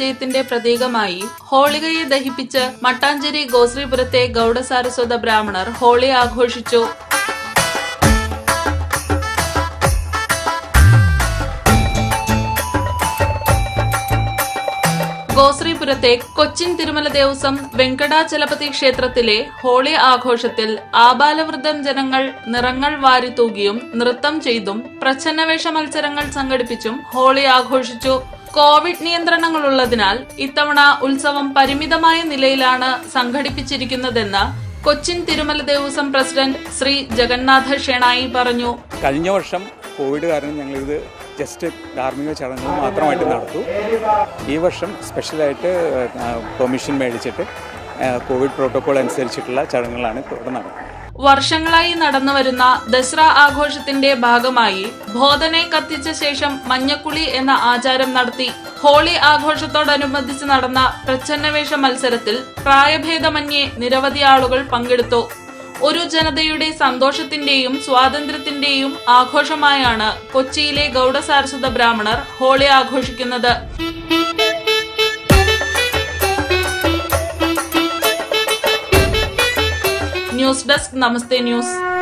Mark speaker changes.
Speaker 1: വിജയത്തിന്റെ പ്രതീകമായി ഹോളികയെ ദഹിപ്പിച്ച് മട്ടാഞ്ചേരി ഗോശ്രീപുരത്തെ ഗൌഡസാരസ്വത ബ്രാഹ്മണർ ഹോളി ആഘോഷിച്ചു ഗോശ്രീപുരത്തെ കൊച്ചിൻ തിരുമല ദേവസ്വം വെങ്കടാചലപതി ക്ഷേത്രത്തിലെ ഹോളി ആഘോഷത്തിൽ ആബാലവൃദ്ധം ജനങ്ങൾ നിറങ്ങൾ വാരിത്തൂകിയും നൃത്തം ചെയ്തും പ്രച്ഛന്നവേഷ മത്സരങ്ങൾ സംഘടിപ്പിച്ചും ഹോളി ആഘോഷിച്ചു കോവിഡ് നിയന്ത്രണങ്ങളുള്ളതിനാൽ ഇത്തവണ ഉത്സവം പരിമിതമായ നിലയിലാണ് സംഘടിപ്പിച്ചിരിക്കുന്നതെന്ന് കൊച്ചിൻ തിരുമല ദേവസ്വം പ്രസിഡന്റ് ശ്രീ ജഗന്നാഥ ഷെണായി പറഞ്ഞു
Speaker 2: കഴിഞ്ഞ വർഷം കോവിഡ് കാരണം ഞങ്ങളിത് ജസ്റ്റ് ധാർമ്മിക ചടങ്ങുകൾ മാത്രമായിട്ട് നടത്തു ഈ വർഷം സ്പെഷ്യലായിട്ട് പെർമിഷൻ മേടിച്ചിട്ട് ആ, കോവിഡ് പ്രോട്ടോകോൾ അനുസരിച്ചിട്ടുള്ള ചടങ്ങുകളാണ് ഇവിടെ നടക്കുന്നത്
Speaker 1: വർഷങ്ങളായി നടന്നുവരുന്ന ദസറ ആഘോഷത്തിന്റെ ഭാഗമായി ബോധനെ കത്തിച്ച ശേഷം മഞ്ഞക്കുളി എന്ന ആചാരം നടത്തി ഹോളി ആഘോഷത്തോടനുബന്ധിച്ച് നടന്ന പ്രച്ഛന്നവേഷ മത്സരത്തിൽ പ്രായഭേദമന്യേ നിരവധി ആളുകൾ പങ്കെടുത്തു ഒരു ജനതയുടെ സന്തോഷത്തിന്റെയും സ്വാതന്ത്ര്യത്തിന്റെയും ആഘോഷമായാണ് കൊച്ചിയിലെ ഗൗഡസാരസ്വത ബ്രാഹ്മണർ ഹോളി ആഘോഷിക്കുന്നത് ന്യൂസ് ഡെസ്ക് നമസ്തേ ന്യൂസ്